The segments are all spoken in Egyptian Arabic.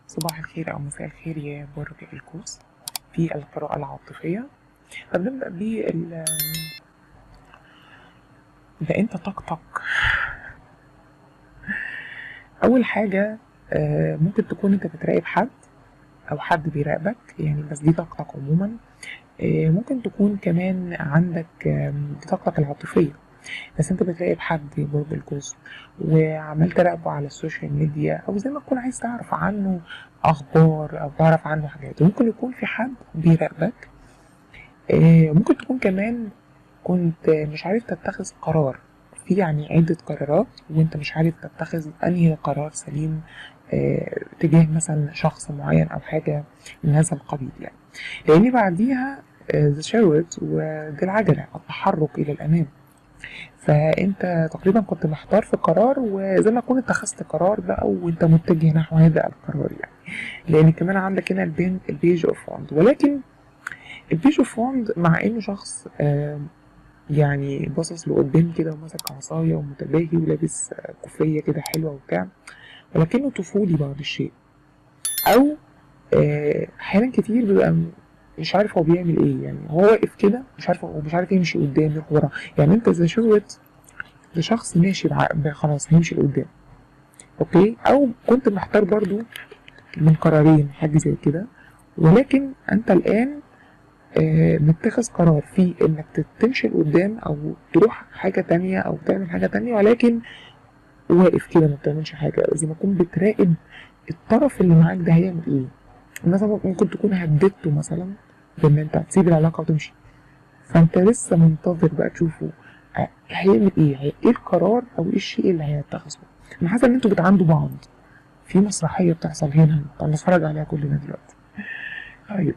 صباح الخير أو مساء الخير يا برج القوس في القراءة العاطفية هنبدأ بال ده أنت طقطق أول حاجة آه، ممكن تكون أنت بتراقب حد أو حد بيراقبك يعني بس دي طاقتك عموما آه، ممكن تكون كمان عندك آم، دي طاقتك العاطفية بس انت بتراقب حد يا برج القوس وعمال تراقبه على السوشيال ميديا او زي ما تكون عايز تعرف عنه اخبار او تعرف عنه حاجات ممكن يكون في حد بيراقبك آه، ممكن تكون كمان كنت مش عارف تتخذ قرار في يعني عدة قرارات وانت مش عارف تتخذ انهي قرار سليم آه، تجاه مثلا شخص معين او حاجة من هذا القبيل يعني لان بعديها ذا شاروت ودي العجلة التحرك الى الامام فانت تقريبا كنت محتار في قرار وزي ما تكون اتخذت قرار بقى وانت متجه نحو هذا القرار يعني لان كمان عندك هنا البين البيج اوف وند ولكن البيج اوف وند مع انه شخص آم، يعني باصص لقدام كده وماسك عصايه ومتباهي ولابس آه، كوفيه كده حلوه وبتاع ولكنه طفولي بعض الشيء او آه، احيانا كتير بيبقى م- مش عارف هو بيعمل ايه يعني هو واقف كده مش عارف هو مش عارف يمشي قدام يروح ورا يعني انت زي شغلت ده شخص ماشي بع- ب- خلاص هيمشي لقدام اوكي او كنت محتار برضو من قرارين حاجه زي كده ولكن انت الان آه، متخذ قرار في انك ت- تمشي لقدام او تروح حاجه تانية او تعمل حاجه تانية ولكن واقف كده ما بتعملش حاجه زي ما تكون بتراقب الطرف اللي معاك ده هيعمل ايه مثلا ممكن تكون هددته مثلا بان انت هتسيب العلاقه وتمشي فانت لسه منتظر بقى تشوفه ه- هيعمل ايه هي- ايه القرار او ايه الشيء اللي هيتخذه انا حاسه ان انتوا بتعاندوا بعض في مسرحيه بتحصل هنا هنتفرج عليها كلنا دلوقتي طيب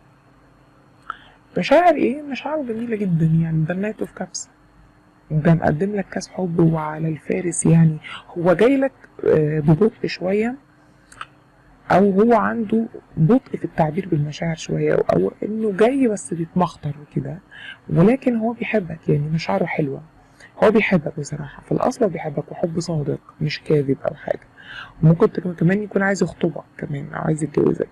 مشاعر ايه مشاعر جميله جدا يعني ده النايت اوف كابس ده مقدم لك كاس حب وعلى الفارس يعني هو جاي لك آه، ببطء شويه او هو عنده بطء في التعبير بالمشاعر شويه او, أو انه جاي بس بيتمخطر وكده ولكن هو بيحبك يعني مشاعره حلوه هو بيحبك بصراحه في الاصل هو بيحبك وحب صادق مش كاذب او حاجه ممكن تك- كمان يكون عايز يخطبك كمان او عايز يتجوزك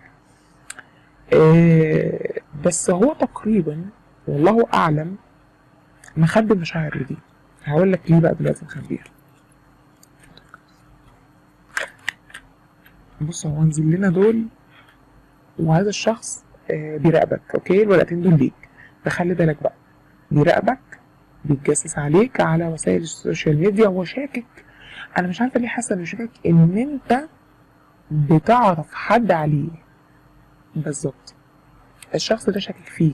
آه بس هو تقريبا والله اعلم مخبي مشاعره دي هقول لك ليه بقى دلوقتي مخبيها بص هو نزل لنا دول وهذا الشخص آه، بيراقبك اوكي الورقتين دول ليك فخلي بالك بقى بيراقبك بيتجسس عليك على وسائل السوشيال ميديا هو شاكك انا مش عارفه ليه حاسه انه شاكك ان انت بتعرف حد عليه بالظبط الشخص ده شاكك فيك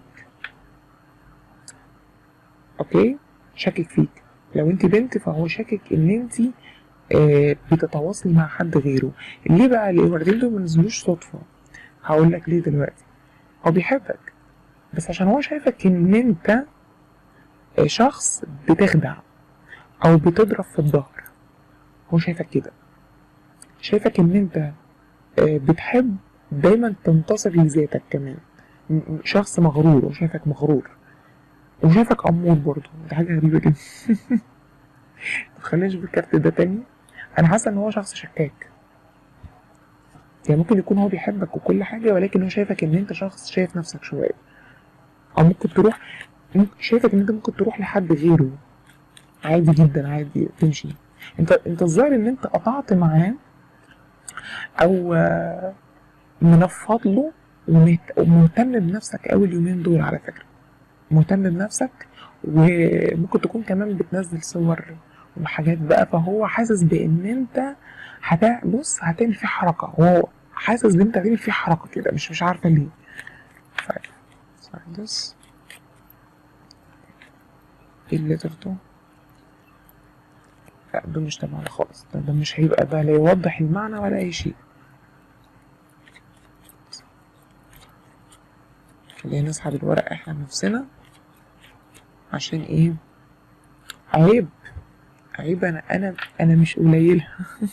اوكي شاكك فيك لو انت بنت فهو شاكك ان انت آه بتتواصلي مع حد غيره ليه بقى ليه الورقتين دول منزلوش صدفه هقول لك ليه دلوقتي هو بيحبك بس عشان هو شايفك ان انت آه، شخص بتخدع او بتضرب في الظهر هو شايفك كده شايفك ان انت آه، بتحب دايما تنتصر لذاتك كمان م- م- شخص مغرور وشايفك مغرور وشايفك امور برضه دي حاجه غريبه جدا متخليناش بالكارت ده تاني انا حاسه ان هو شخص شكاك يعني ممكن يكون هو بيحبك وكل حاجه ولكن هو شايفك ان انت شخص شايف نفسك شويه او ممكن تروح ممكن شايفك ان انت ممكن تروح لحد غيره عادي جدا عادي تمشي انت انت الظاهر ان انت قطعت معاه او آه، منفض له ومهت- ومهتم بنفسك قوي اليومين دول على فكره مهتم بنفسك وممكن تكون كمان بتنزل صور وحاجات بقى فهو حاسس بان انت هتع... بص هتعمل فيه حركه هو حاسس ان انت هتعمل فيه حركه كده مش مش عارفه ليه طيب سايدس ايه الليتر ده لا ده مش تبعنا خالص ده, ده مش هيبقى ده لا يوضح المعنى ولا اي شيء خلينا نسحب الورق احنا نفسنا عشان ايه عيب عيب انا انا انا مش قليله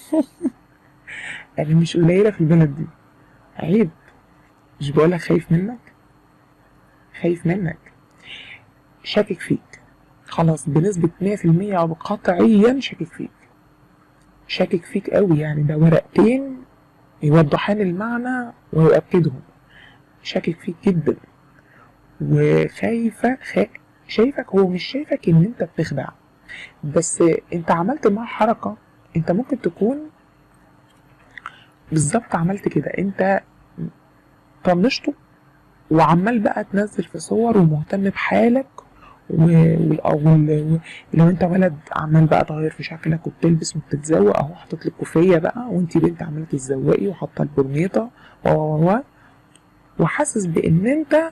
انا مش قليله في البلد دي عيب مش بقولك خايف منك خايف منك شاكك فيك خلاص بنسبة 100% أو قطعيا شاكك فيك شاكك فيك قوي يعني ده ورقتين يوضحان المعنى ويؤكدهم شاكك فيك جدا وخايفة خا... شايفك هو مش شايفك ان انت بتخدع بس انت عملت معاه حركة انت ممكن تكون بالظبط عملت كده انت طنشته وعمال بقى تنزل في صور ومهتم بحالك و... وال- أو وال- لو انت ولد عمال بقى تغير في شكلك وبتلبس وبتتزوق اهو حاطط لك كوفيه بقى وانت بنت عماله تتزوقي وحاطه البرنيطه و و و وحاسس بان انت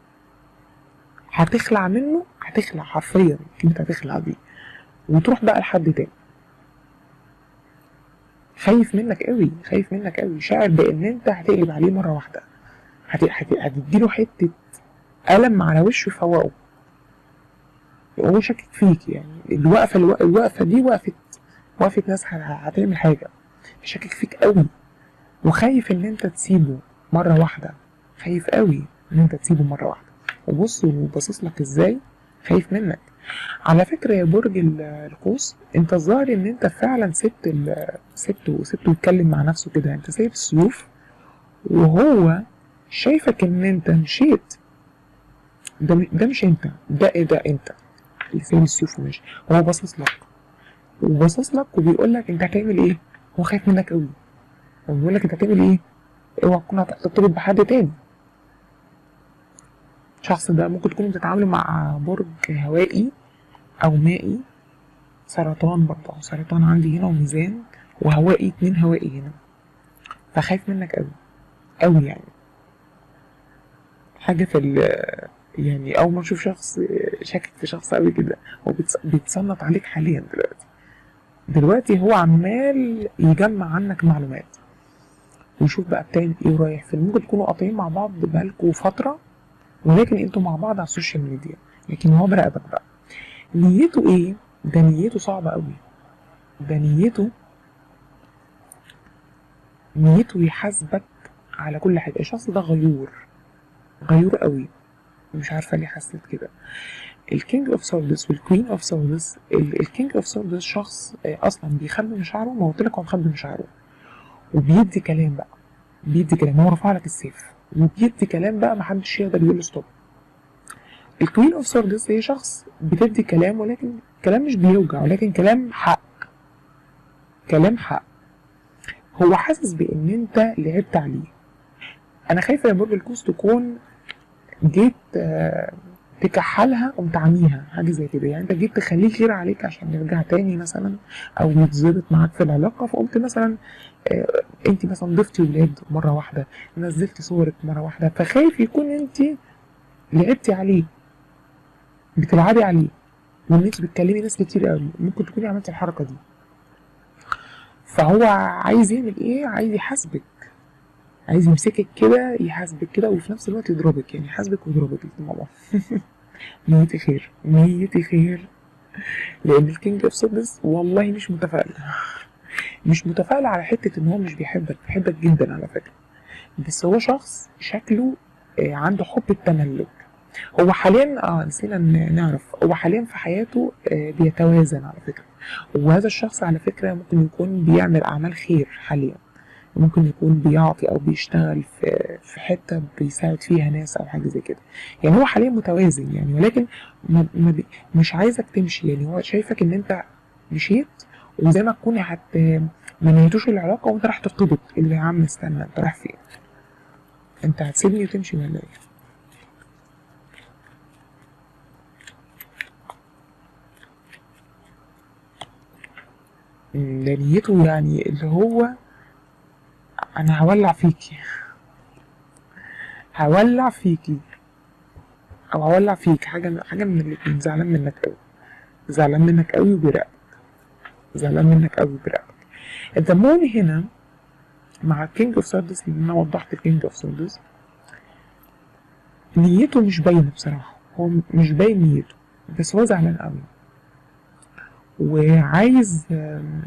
هتخلع منه هتخلع حرفيا كلمه هتخلع دي وتروح بقى لحد تاني خايف منك قوي خايف منك قوي شاعر بان انت هتقلب عليه مره واحده هت... هت... هتديله حته قلم على وشه يفوقه هو شاكك فيك يعني الوقفه الو... الوقفه دي وقفه وقفه ناس ه- هتعمل حاجه شاكك فيك قوي وخايف ان انت تسيبه مره واحده خايف قوي ان انت تسيبه مره واحده وبص وباصص لك ازاي خايف منك على فكره يا برج ال- القوس انت الظاهر ان انت فعلا سبت ال... سبته سبته يتكلم مع نفسه كده انت سايب السيوف وهو شايفك ان انت مشيت ده م- ده مش انت ده ايه ده انت اللي سايب السيوف وماشي هو باصص لك وباصص لك وبيقول لك انت هتعمل ايه هو خايف منك قوي هو بيقول لك انت هتعمل ايه اوعى تكون هترتبط بحد تاني الشخص ده ممكن تكونوا بتتعاملوا مع برج هوائي او مائي سرطان برضه سرطان عندي هنا وميزان وهوائي اتنين هوائي هنا فخايف منك قوي قوي يعني حاجة في ال يعني أول ما أشوف شخص شاكك في شخص قوي كده هو بيتص- بيتصنت عليك حاليا دلوقتي دلوقتي هو عمال يجمع عنك معلومات ويشوف بقى بتعمل ايه ورايح فين ممكن تكونوا قاطعين مع بعض بقالكوا فترة ولكن انتوا مع بعض على السوشيال ميديا لكن هو براقبك بقى نيته ايه؟ ده نيته صعبة قوي ده نيته نيته يحاسبك على كل حاجة الشخص ده غيور غيور قوي مش عارفة ليه حسيت كده الكينج اوف سوردس والكوين اوف سوردس الكينج اوف سوردس شخص آه، اصلا بيخبي مشاعره ما قلت لك هو مخبي مشاعره وبيدي كلام بقى بيدي كلام هو رفع لك السيف وبيدي كلام بقى محدش يقدر يقول له ستوب الكوين اوف سوردس هي شخص بتدي كلام ولكن كلام مش بيوجع ولكن كلام حق كلام حق هو حاسس بان انت لعبت عليه انا خايفه يا برج القوس تكون جيت آه، تكحلها قمت عاميها حاجه زي كده يعني انت جيت تخليه خير عليك عشان نرجع تاني مثلا او يتظبط معاك في العلاقه فقمت مثلا آه، انت مثلا ضفتي ولاد مره واحده نزلتي صورك مره واحده فخايف يكون انت لعبتي عليه بتلعبي عليه وان انت بتكلمي ناس كتير قوي ممكن تكوني عملتي الحركه دي فهو عايز يعمل ايه عايز يحاسبك عايز يمسكك كده يحاسبك كده وفي نفس الوقت يضربك يعني يحاسبك ويضربك الاتنين مع بعض نيتي خير نيتي خير لان الكينج اوف سودس والله مش متفائل مش متفائل على حته ان هو مش بيحبك بيحبك جدا على فكره بس هو شخص شكله آه، عنده حب التملك هو حاليا اه نسينا ن- نعرف هو حاليا في حياته آه، بيتوازن على فكره وهذا الشخص على فكره ممكن يكون بيعمل اعمال خير حاليا ممكن يكون بيعطي او بيشتغل في في حته بيساعد فيها ناس او حاجه زي كده يعني هو حاليا متوازن يعني ولكن ما ما بي مش عايزك تمشي يعني هو شايفك ان انت مشيت وزي ما تكون هت ما نهيتوش العلاقه وانت راح ترتبط اللي يا عم استنى انت رايح فين انت هتسيبني وتمشي ولا ايه مم، ده نيته يعني اللي هو انا هولع فيكي هولع فيكي او هولع فيك حاجه حاجه من الاتنين زعلان منك قوي زعلان منك قوي وبيراقبك زعلان منك قوي وبيراقبك الدمون هنا مع الكينج اوف سودس اللي انا وضحت الكينج اوف سودس نيته مش باينه بصراحه هو مش باين نيته بس هو زعلان قوي وعايز آم،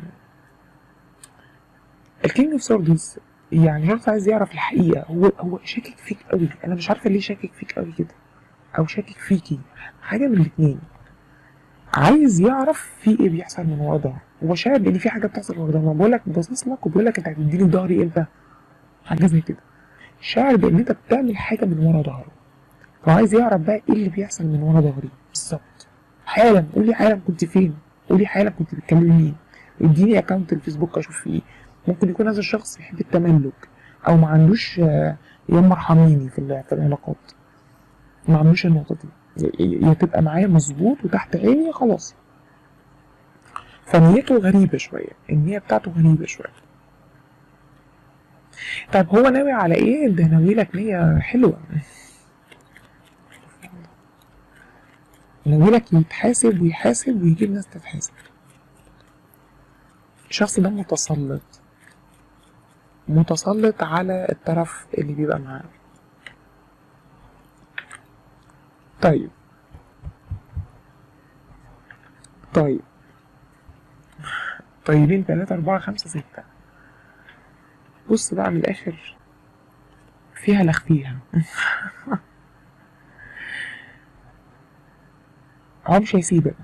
الكينج اوف سوردز يعني شخص عايز يعرف الحقيقة هو هو شاكك فيك قوي انا مش عارفة ليه شاكك فيك قوي كده او شاكك فيكي حاجة من الاتنين عايز يعرف في ايه بيحصل من ورا ظهره هو شايف ان في حاجة بتحصل ورا ظهره بقول لك باصص لك وبيقول لك انت هتديني ظهري امتى حاجه زي كده شاعر بان انت بتعمل حاجه من ورا ظهره فعايز يعرف بقى ايه اللي بيحصل من ورا ظهري بالظبط حالا قولي حالا كنت فين قولي حالا كنت بتكلمي مين اديني اكونت الفيسبوك اشوف فيه ممكن يكون هذا الشخص بيحب التملك او ما عندوش آه، يا مرحميني في ال- في العلاقات ما عندوش النقطه دي يا- يا تبقى معايا مظبوط وتحت عيني خلاص فنيته غريبة شوية النية بتاعته غريبة شوية طيب هو ناوي على ايه ده ناوي لك نية حلوة ناوي لك يتحاسب ويحاسب ويجيب ناس تتحاسب الشخص ده متسلط متسلط على الطرف اللي بيبقى معاه طيب طيب طيبين تلاتة أربعة خمسة ستة بص بقى من الآخر فيها لخفيها هو مش هيسيبك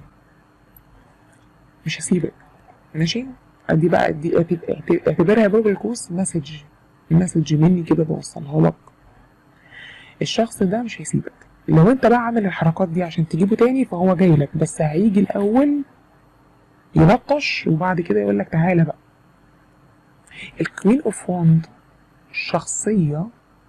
مش هسيبك ماشي ادي بقى ادي اعتب- اعتب- اعتبرها يا برج القوس مسج مسج مني كده بوصلها لك الشخص ده مش هيسيبك لو انت بقى عامل الحركات دي عشان تجيبه تاني فهو جاي لك بس هيجي الاول يلطش وبعد كده يقول لك تعالى بقى الكوين اوف واند شخصية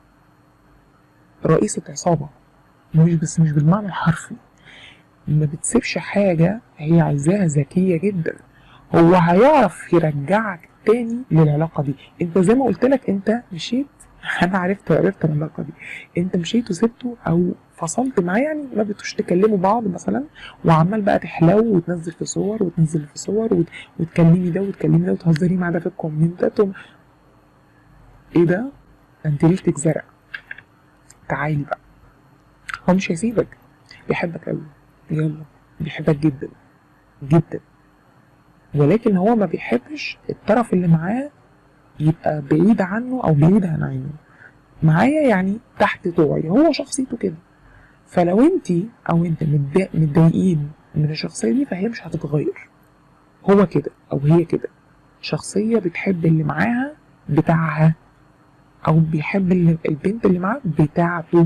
رئيسة عصابة مش بس مش بالمعنى الحرفي ما بتسيبش حاجة هي عايزاها ذكية جدا هو هيعرف يرجعك تاني للعلاقة دي انت زي ما قلت لك انت مشيت انا عرفت عرفت العلاقة دي انت مشيت وسبته او فصلت معاه يعني ما بتوش تكلموا بعض مثلا وعمال بقى تحلو وتنزل في صور وتنزل في صور وت... وتكلمي ده وتكلمي ده وتهزري مع ده في الكومنتات و... ايه ده؟ ده انت ليلتك زرع تعالي بقى هو مش هيسيبك بيحبك قوي يلا بيحبك جدا جدا ولكن هو ما بيحبش الطرف اللي معاه يبقى بعيد عنه او بعيد عن عينه معايا يعني تحت طوعي هو شخصيته كده فلو انت او انت متضايق- متضايقين من الشخصيه دي فهي مش هتتغير هو كده او هي كده شخصيه بتحب اللي معاها بتاعها او بيحب اللي البنت اللي معاه بتاعته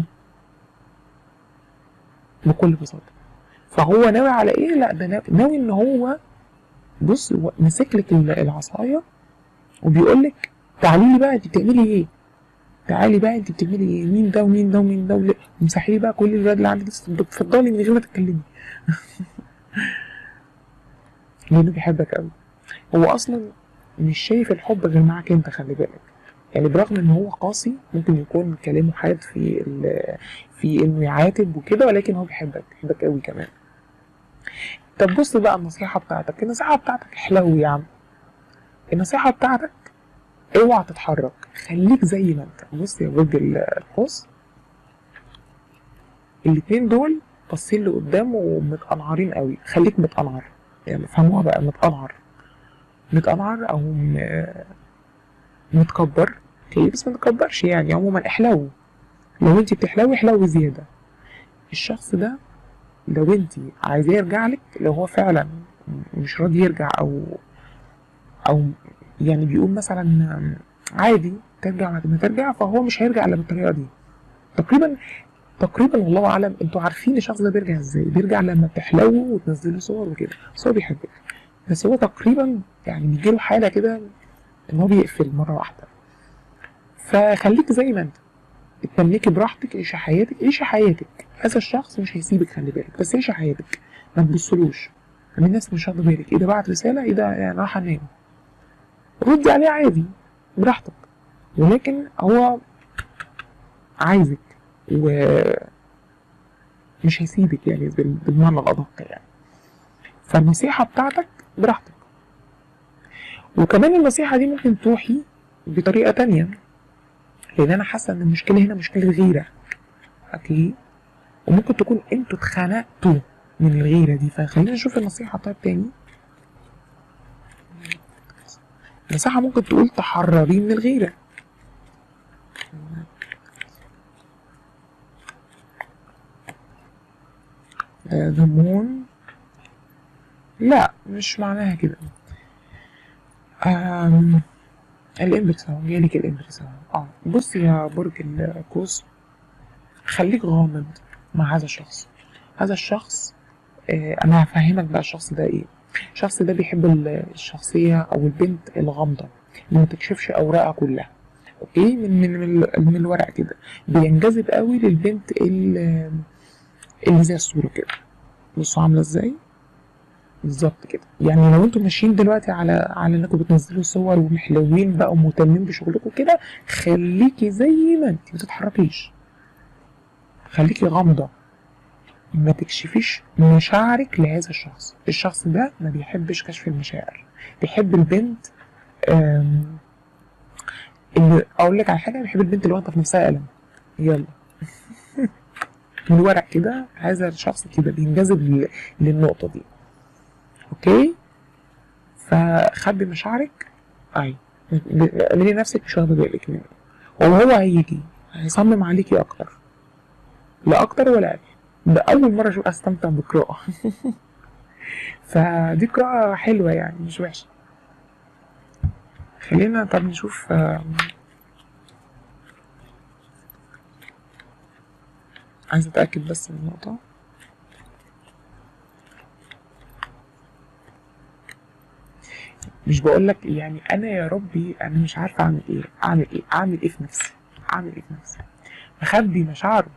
بكل بساطه فهو ناوي على ايه لا ده ناوي, ناوي ان هو بص هو ماسك لك ال- العصايه وبيقول لك تعالي لي بقى انت بتعملي ايه تعالي بقى انت بتعملي ايه مين ده ومين ده ومين ده ول- ومسحي لي بقى كل الولاد اللي عندك اتفضلي من غير ما تتكلمي لانه بيحبك قوي هو اصلا مش شايف الحب غير معاك انت خلي بالك يعني برغم ان هو قاسي ممكن يكون كلامه حاد في ال- في انه يعاتب وكده ولكن هو بيحبك بيحبك قوي كمان طب بص بقى النصيحة بتاعتك النصيحة بتاعتك حلو يا عم النصيحة بتاعتك اوعى تتحرك خليك زي ما انت بص يا برج ال- القوس الاتنين دول باصين لقدام ومتقنعرين قوي خليك متقنعر يعني فهموها بقى متقنعر متقنعر او م- متكبر اوكي بس ما تكبرش يعني عموما احلو لو انت بتحلوي احلوي زياده الشخص ده لو انت عايزاه يرجع لك لو هو فعلا مش راضي يرجع او او يعني بيقول مثلا عادي ترجع بعد ما ترجع فهو مش هيرجع الا بالطريقه دي تقريبا تقريبا والله اعلم انتوا عارفين الشخص ده بيرجع ازاي بيرجع لما بتحلو وتنزلوا صور وكده بس هو بيحبك بس هو تقريبا يعني بيجيله حاله كده ان هو بيقفل مره واحده فخليك زي ما انت اتملكي براحتك عيشي حياتك عيشي حياتك هذا الشخص مش هيسيبك خلي بالك بس عيشي حياتك ما تبصلوش يعني الناس مش واخده بالك ايه ده بعت رساله ايه ده يعني راح انام ردي عليه عادي براحتك ولكن هو عايزك و مش هيسيبك يعني بال- بالمعنى الأدق يعني فالنصيحة بتاعتك براحتك وكمان النصيحة دي ممكن توحي بطريقة تانية لأن أنا حاسة إن المشكلة هنا مشكلة غيرة أوكي وممكن تكون أنتوا اتخنقتوا من الغيرة دي فخلينا نشوف النصيحة طيب تاني النصيحة ممكن تقول تحرري من الغيرة ذا مون لا مش معناها كده أم، الامبرس اهو جالك الامبرس اهو اه بص يا برج القوس خليك غامض مع هذا الشخص هذا الشخص آه انا هفهمك بقى الشخص ده ايه الشخص ده بيحب ال- الشخصية او البنت الغامضة اللي ما تكشفش اوراقها كلها اوكي من من من, ال- من الورق كده بينجذب قوي للبنت اللي, اللي زي الصورة كده بصوا عاملة ازاي بالظبط كده يعني لو انتوا ماشيين دلوقتي على على انكم بتنزلوا صور ومحلوين بقى ومهتمين بشغلكم كده خليكي زي ما انت ما تتحركيش خليكي غامضة ما تكشفيش مشاعرك لهذا الشخص الشخص ده ما بيحبش كشف المشاعر بيحب البنت آم، اللي اقول لك على حاجه بيحب البنت اللي واخده في نفسها قلم يلا من ورق كده هذا الشخص كده بينجذب لل- للنقطه دي اوكي فخبي مشاعرك اي اعملي نفسك مش واخده بالك منه وهو هيجي هيصمم عليكي اكتر لا اكتر ولا اقل ده اول مره اشوف استمتع بقراءه فدي قراءه حلوه يعني مش وحشه خلينا طب نشوف آم، عايز اتاكد بس من النقطه مش بقول لك يعني انا يا ربي انا مش عارفه اعمل ايه اعمل ايه اعمل ايه في نفسي اعمل ايه في نفسي مخبي مشاعره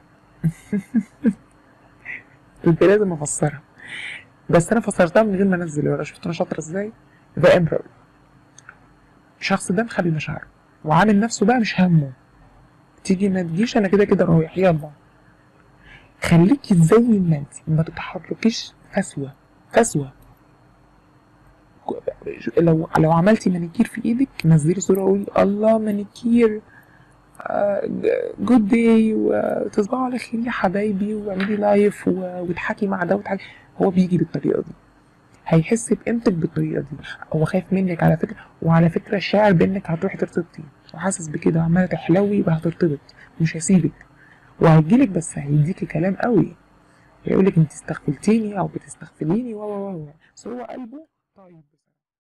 كنت لازم افسرها بس انا فسرتها من غير ما انزل ورا شفت انا شاطره ازاي ذا امبرور الشخص ده مخبي مشاعره وعامل نفسه بقى مش همه تيجي ما تجيش انا كده كده رايح يلا خليكي زي ما انت ما تتحركيش فسوه فسوه لو لو عملتي مانيكير في ايدك نزلي صوره قولي الله مانيكير جود داي وتصبحوا على خير يا حبايبي واعملي لايف و- واضحكي مع ده وتضحكي هو بيجي بالطريقه دي هيحس بقيمتك بالطريقه دي هو خايف منك على فكره وعلى فكره شاعر بانك هتروحي ترتبطي وحاسس بكده عماله تحلوي وهترتبط مش هيسيبك وهيجيلك بس هيديكي كلام قوي هيقولك انت استغفلتيني او بتستغفليني و و و بس هو قلبه طيب